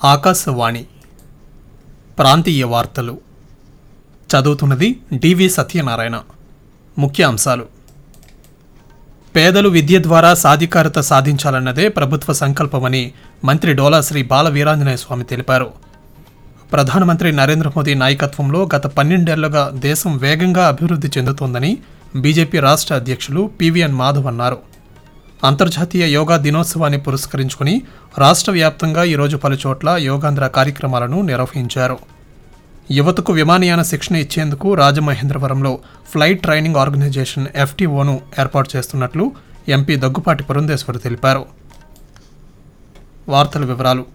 ఆకాశవాణి ప్రాంతీయ వార్తలు చదువుతున్నది డివి సత్యనారాయణ ముఖ్య అంశాలు పేదలు విద్య ద్వారా సాధికారత సాధించాలన్నదే ప్రభుత్వ సంకల్పమని మంత్రి డోలా శ్రీ బాల వీరాంజనేయ స్వామి తెలిపారు ప్రధానమంత్రి నరేంద్ర మోదీ నాయకత్వంలో గత పన్నెండేళ్లుగా దేశం వేగంగా అభివృద్ధి చెందుతోందని బీజేపీ రాష్ట్ర అధ్యక్షులు పివిఎన్ మాధవ్ అన్నారు అంతర్జాతీయ యోగా దినోత్సవాన్ని పురస్కరించుకుని రాష్ట్ర వ్యాప్తంగా ఈరోజు పలుచోట్ల యోగాంధ్ర కార్యక్రమాలను నిర్వహించారు యువతకు విమానయాన శిక్షణ ఇచ్చేందుకు రాజమహేంద్రవరంలో ఫ్లైట్ ట్రైనింగ్ ఆర్గనైజేషన్ ఎఫ్టీఓను ఏర్పాటు చేస్తున్నట్లు ఎంపీ దగ్గుపాటి పురంధేశ్వరి తెలిపారు వార్తల వివరాలు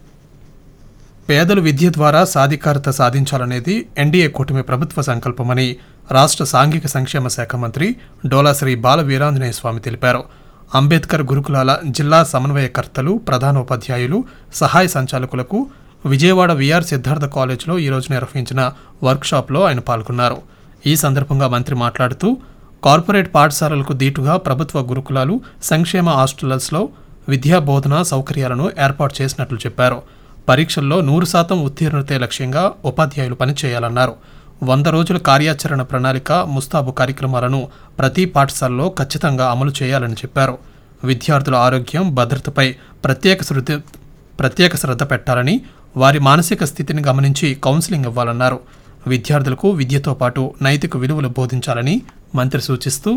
పేదలు విద్య ద్వారా సాధికారత సాధించాలనేది ఎన్డీఏ కూటమి ప్రభుత్వ సంకల్పమని రాష్ట్ర సాంఘిక సంక్షేమ శాఖ మంత్రి డోలాశ్రీ బాల వీరాంజనేయ స్వామి తెలిపారు అంబేద్కర్ గురుకులాల జిల్లా సమన్వయకర్తలు ప్రధానోపాధ్యాయులు సహాయ సంచాలకులకు విజయవాడ విఆర్ సిద్ధార్థ కాలేజ్లో ఈరోజు నిర్వహించిన వర్క్షాప్లో ఆయన పాల్గొన్నారు ఈ సందర్భంగా మంత్రి మాట్లాడుతూ కార్పొరేట్ పాఠశాలలకు దీటుగా ప్రభుత్వ గురుకులాలు సంక్షేమ హాస్టల్స్లో విద్యా బోధన సౌకర్యాలను ఏర్పాటు చేసినట్లు చెప్పారు పరీక్షల్లో నూరు శాతం ఉత్తీర్ణతే లక్ష్యంగా ఉపాధ్యాయులు పనిచేయాలన్నారు వంద రోజుల కార్యాచరణ ప్రణాళిక ముస్తాబు కార్యక్రమాలను ప్రతి పాఠశాలలో ఖచ్చితంగా అమలు చేయాలని చెప్పారు విద్యార్థుల ఆరోగ్యం భద్రతపై ప్రత్యేక శ్రద్ధ ప్రత్యేక శ్రద్ధ పెట్టాలని వారి మానసిక స్థితిని గమనించి కౌన్సిలింగ్ ఇవ్వాలన్నారు విద్యార్థులకు విద్యతో పాటు నైతిక విలువలు బోధించాలని మంత్రి సూచిస్తూ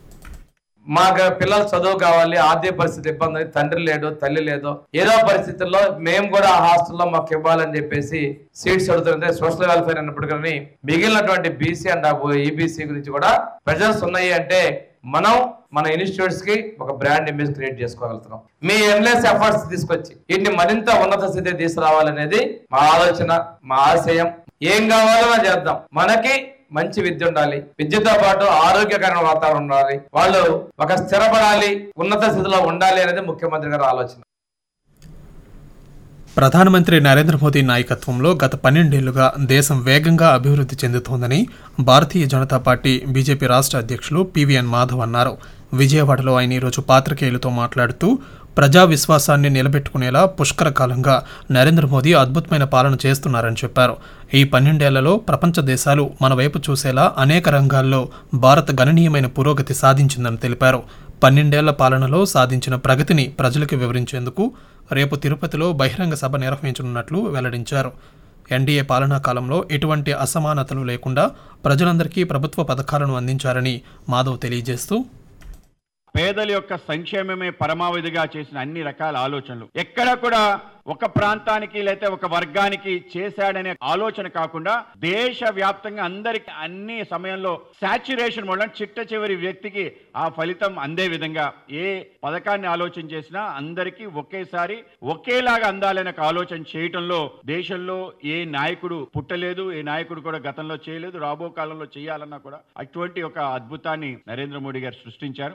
మాకు పిల్లలు చదువు కావాలి ఆర్థిక పరిస్థితి ఇబ్బంది ఉంది, తండ్రి లేడు తల్లి లేదు ఏదో పరిస్థితుల్లో మేము కూడా ఆ హాస్టల్లో మాకు ఇవ్వాలని చెప్పేసి సీట్స్ అడుగుతుంటే సోషల్ వెల్ఫేర్ అన్నప్పటికీ మిగిలినటువంటి బీసీ అండ్ ఈబీసీ గురించి కూడా ప్రెజర్స్ ఉన్నాయి అంటే మనం మన ఇన్స్టిట్యూట్స్ కి ఒక బ్రాండ్ ఇమేజ్ క్రియేట్ చేసుకోగలుగుతున్నాం మీ ఎంలెస్ ఎఫర్ట్స్ తీసుకొచ్చి వీటిని మరింత ఉన్నత స్థితి తీసుకురావాలనేది మా ఆలోచన మా ఆశయం ఏం కావాలో మనం చేద్దాం మనకి మంచి విద్య ఉండాలి విద్యతో పాటు ఆరోగ్యకరమైన వాతావరణం ఉండాలి వాళ్ళు ఒక స్థిరపడాలి ఉన్నత స్థితిలో ఉండాలి అనేది ముఖ్యమంత్రి గారి ఆలోచన ప్రధానమంత్రి నరేంద్ర మోదీ నాయకత్వంలో గత పన్నెండేళ్లుగా దేశం వేగంగా అభివృద్ధి చెందుతోందని భారతీయ జనతా పార్టీ బీజేపీ రాష్ట్ర అధ్యక్షులు పివిఎన్ మాధవ్ అన్నారు విజయవాడలో ఆయన ఈరోజు పాత్రికేయులతో మాట్లాడుతూ ప్రజా విశ్వాసాన్ని నిలబెట్టుకునేలా పుష్కర కాలంగా నరేంద్ర మోదీ అద్భుతమైన పాలన చేస్తున్నారని చెప్పారు ఈ పన్నెండేళ్లలో ప్రపంచ దేశాలు మన వైపు చూసేలా అనేక రంగాల్లో భారత్ గణనీయమైన పురోగతి సాధించిందని తెలిపారు పన్నెండేళ్ల పాలనలో సాధించిన ప్రగతిని ప్రజలకు వివరించేందుకు రేపు తిరుపతిలో బహిరంగ సభ నిర్వహించనున్నట్లు వెల్లడించారు ఎన్డీఏ పాలనా కాలంలో ఎటువంటి అసమానతలు లేకుండా ప్రజలందరికీ ప్రభుత్వ పథకాలను అందించారని మాధవ్ తెలియజేస్తూ పేదల యొక్క సంక్షేమమే పరమావధిగా చేసిన అన్ని రకాల ఆలోచనలు ఎక్కడ కూడా ఒక ప్రాంతానికి లేకపోతే ఒక వర్గానికి చేశాడనే ఆలోచన కాకుండా దేశ వ్యాప్తంగా అందరికి అన్ని సమయంలో సాచ్యురేషన్ వల్ల చిట్ట చివరి వ్యక్తికి ఆ ఫలితం అందే విధంగా ఏ పథకాన్ని ఆలోచన చేసినా అందరికీ ఒకేసారి ఒకేలాగా అందాలనే ఒక ఆలోచన చేయటంలో దేశంలో ఏ నాయకుడు పుట్టలేదు ఏ నాయకుడు కూడా గతంలో చేయలేదు రాబో కాలంలో చేయాలన్నా కూడా అటువంటి ఒక అద్భుతాన్ని నరేంద్ర మోడీ గారు సృష్టించారు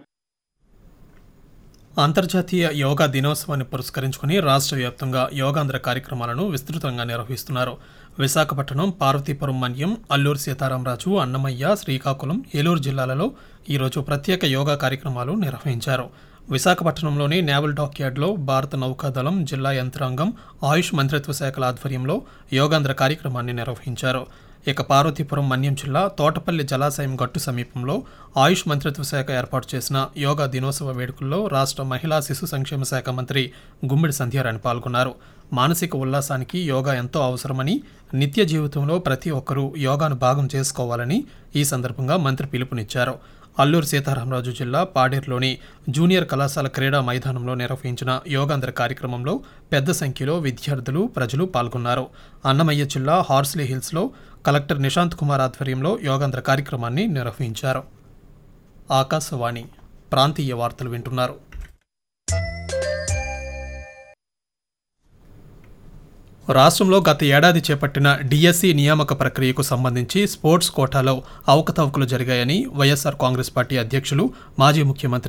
అంతర్జాతీయ యోగా దినోత్సవాన్ని పురస్కరించుకుని రాష్ట్ర వ్యాప్తంగా యోగాంధ్ర కార్యక్రమాలను విస్తృతంగా నిర్వహిస్తున్నారు విశాఖపట్నం పార్వతీపురం మన్యం అల్లూరు సీతారామరాజు అన్నమయ్య శ్రీకాకుళం ఏలూరు జిల్లాలలో ఈరోజు ప్రత్యేక యోగా కార్యక్రమాలు నిర్వహించారు విశాఖపట్నంలోని నేవల్ డాక్యార్డ్లో భారత నౌకాదళం జిల్లా యంత్రాంగం ఆయుష్ మంత్రిత్వ శాఖల ఆధ్వర్యంలో యోగాంధ్ర కార్యక్రమాన్ని నిర్వహించారు ఇక పార్వతీపురం మన్యం జిల్లా తోటపల్లి జలాశయం గట్టు సమీపంలో ఆయుష్ మంత్రిత్వ శాఖ ఏర్పాటు చేసిన యోగా దినోత్సవ వేడుకల్లో రాష్ట్ర మహిళా శిశు సంక్షేమ శాఖ మంత్రి గుమ్మిడి సంధ్యారాణి పాల్గొన్నారు మానసిక ఉల్లాసానికి యోగా ఎంతో అవసరమని నిత్య జీవితంలో ప్రతి ఒక్కరూ యోగాను భాగం చేసుకోవాలని ఈ సందర్భంగా మంత్రి పిలుపునిచ్చారు అల్లూరు సీతారామరాజు జిల్లా పాడేరులోని జూనియర్ కళాశాల క్రీడా మైదానంలో నిర్వహించిన యోగాంధ్ర కార్యక్రమంలో పెద్ద సంఖ్యలో విద్యార్థులు ప్రజలు పాల్గొన్నారు అన్నమయ్య జిల్లా హార్స్లీ హిల్స్లో కలెక్టర్ నిశాంత్ కుమార్ ఆధ్వర్యంలో యోగాంధ్ర కార్యక్రమాన్ని నిర్వహించారు ఆకాశవాణి ప్రాంతీయ వార్తలు వింటున్నారు రాష్ట్రంలో గత ఏడాది చేపట్టిన డిఎస్సి నియామక ప్రక్రియకు సంబంధించి స్పోర్ట్స్ కోటాలో అవకతవకలు జరిగాయని వైఎస్ఆర్ కాంగ్రెస్ పార్టీ అధ్యక్షులు మాజీ ముఖ్యమంత్రి